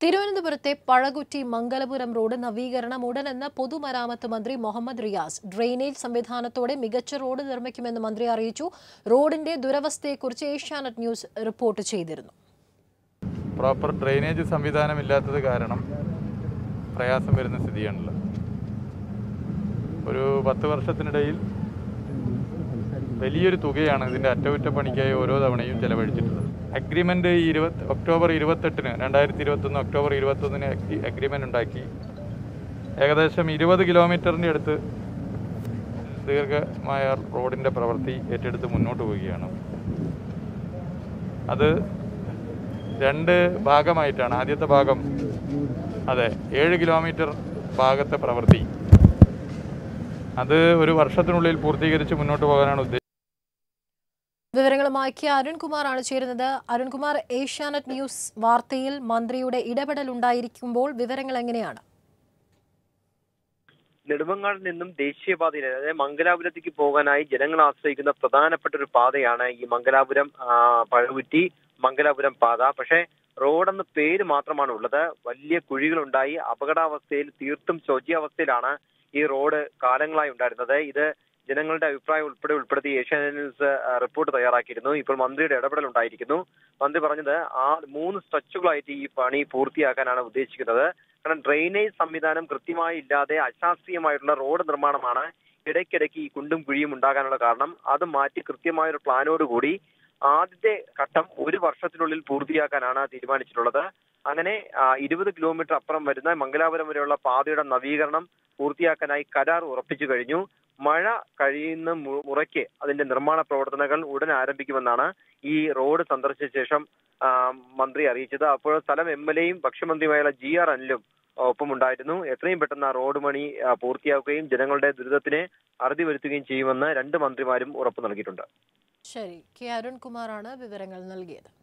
തിരുവനന്തപുരത്തെ പഴകുറ്റി മംഗലപുരം റോഡ് നവീകരണം ഉടനെന്ന് പൊതുമരാമത്ത് മന്ത്രി മുഹമ്മദ് റിയാസ് ഡ്രെയിനേജ് സംവിധാനത്തോടെ മികച്ച റോഡ് നിർമ്മിക്കുമെന്ന് മന്ത്രി അറിയിച്ചു റോഡിന്റെ ദുരവസ്ഥയെക്കുറിച്ച് ഏഷ്യാനെറ്റ് ന്യൂസ് റിപ്പോർട്ട് ചെയ്തിരുന്നു പ്രോപ്പർ ഡ്രെയിനേജ് സംവിധാനമില്ലാത്തത് കാരണം പ്രയാസം വരുന്ന സ്ഥിതിയാണുള്ളത് ഒരു പത്ത് വർഷത്തിനിടയിൽ വലിയൊരു തുകയാണ് ഇതിൻ്റെ അറ്റകുറ്റപ്പണിക്കായി ഓരോ തവണയും ചെലവഴിച്ചിട്ടുള്ളത് അഗ്രിമെൻ്റ് ഇരുപത്തി ഒക്ടോബർ ഇരുപത്തെട്ടിന് രണ്ടായിരത്തി ഇരുപത്തൊന്ന് ഒക്ടോബർ ഇരുപത്തൊന്നിന് അഗ്രിമെൻ്റ് ഉണ്ടാക്കി ഏകദേശം ഇരുപത് കിലോമീറ്ററിൻ്റെ അടുത്ത് ദീർഘമായ റോഡിൻ്റെ പ്രവൃത്തി ഏറ്റെടുത്ത് മുന്നോട്ട് പോവുകയാണ് അത് രണ്ട് ഭാഗമായിട്ടാണ് ആദ്യത്തെ ഭാഗം അതെ ഏഴ് കിലോമീറ്റർ ഭാഗത്തെ പ്രവൃത്തി അത് ഒരു വർഷത്തിനുള്ളിൽ പൂർത്തീകരിച്ച് മുന്നോട്ട് പോകാനാണ് ഉദ്ദേശിച്ചത് വിവരങ്ങളുമായി കെ അരുൺകുമാറാണ് ചേരുന്നത് അരുൺകുമാർ ഏഷ്യാനെറ്റ് ന്യൂസ് വാർത്തയിൽ മന്ത്രിയുടെ ഇടപെടൽ ഉണ്ടായിരിക്കുമ്പോൾ വിവരങ്ങൾ എങ്ങനെയാണ് നെടുമങ്ങാട് നിന്നും ദേശീയപാതയിൽ അതായത് മംഗലാപുരത്തേക്ക് പോകാനായി ജനങ്ങൾ ആശ്രയിക്കുന്ന പ്രധാനപ്പെട്ട ഒരു പാതയാണ് ഈ മംഗലാപുരം ആ, പഴകുറ്റി മംഗലാപുരം പാത പക്ഷേ റോഡെന്ന പേര് മാത്രമാണ് ഉള്ളത് വലിയ കുഴികളുണ്ടായി അപകടാവസ്ഥയിൽ തീർത്തും ശോച്യാവസ്ഥയിലാണ് ഈ റോഡ് കാലങ്ങളായി ഉണ്ടായിരുന്നത് ഇത് ജനങ്ങളുടെ അഭിപ്രായം ഉൾപ്പെടെ ഉൾപ്പെടുത്തി ഏഷ്യാനെറ്റ് ന്യൂസ് ആ, റിപ്പോർട്ട് തയ്യാറാക്കിയിരുന്നു ഇപ്പോൾ മന്ത്രിയുടെ ഇടപെടൽ ഉണ്ടായിരിക്കുന്നു മന്ത്രി പറഞ്ഞത് ആ മൂന്ന് സ്ട്രെച്ചുകളായിട്ട് ഈ പണി പൂർത്തിയാക്കാനാണ് ഉദ്ദേശിക്കുന്നത് കാരണം ഡ്രെയിനേജ് സംവിധാനം കൃത്യമായി ഇല്ലാതെ അശാസ്ത്രീയമായിട്ടുള്ള റോഡ് നിർമ്മാണമാണ് ഇടയ്ക്കിടയ്ക്ക് ഈ കുണ്ടും കുഴിയും ഉണ്ടാകാനുള്ള കാരണം അത് മാറ്റി കൃത്യമായ ഒരു പ്ലാനോട് കൂടി ആദ്യത്തെ ഘട്ടം ഒരു വർഷത്തിനുള്ളിൽ പൂർത്തിയാക്കാനാണ് തീരുമാനിച്ചിട്ടുള്ളത് അങ്ങനെ ഇരുപത് കിലോമീറ്റർ അപ്പുറം വരുന്ന മംഗലാപുരം വരെയുള്ള പാതയുടെ നവീകരണം പൂർത്തിയാക്കാനായി കരാർ ഉറപ്പിച്ചു കഴിഞ്ഞു മഴ കഴിയുന്ന മു- മുറയ്ക്ക് അതിന്റെ നിർമ്മാണ പ്രവർത്തനങ്ങൾ ഉടൻ ആരംഭിക്കുമെന്നാണ് ഈ റോഡ് സന്ദർശിച്ച ശേഷം ആ, മന്ത്രി അറിയിച്ചത് അപ്പോൾ സ്ഥലം എം എൽ എയും ഭക്ഷ്യമന്ത്രിയുമായുള്ള ജി ആർ അനിലും ഒപ്പമുണ്ടായിരുന്നു എത്രയും പെട്ടെന്ന് ആ റോഡ് പണി ആ, പൂർത്തിയാക്കുകയും ജനങ്ങളുടെ ദുരിതത്തിന് അറുതി വരുത്തുകയും ചെയ്യുമെന്ന് രണ്ട് മന്ത്രിമാരും ഉറപ്പു നൽകിയിട്ടുണ്ട് ശരി കെ അരുൺകുമാറാണ് വിവരങ്ങൾ നൽകിയത്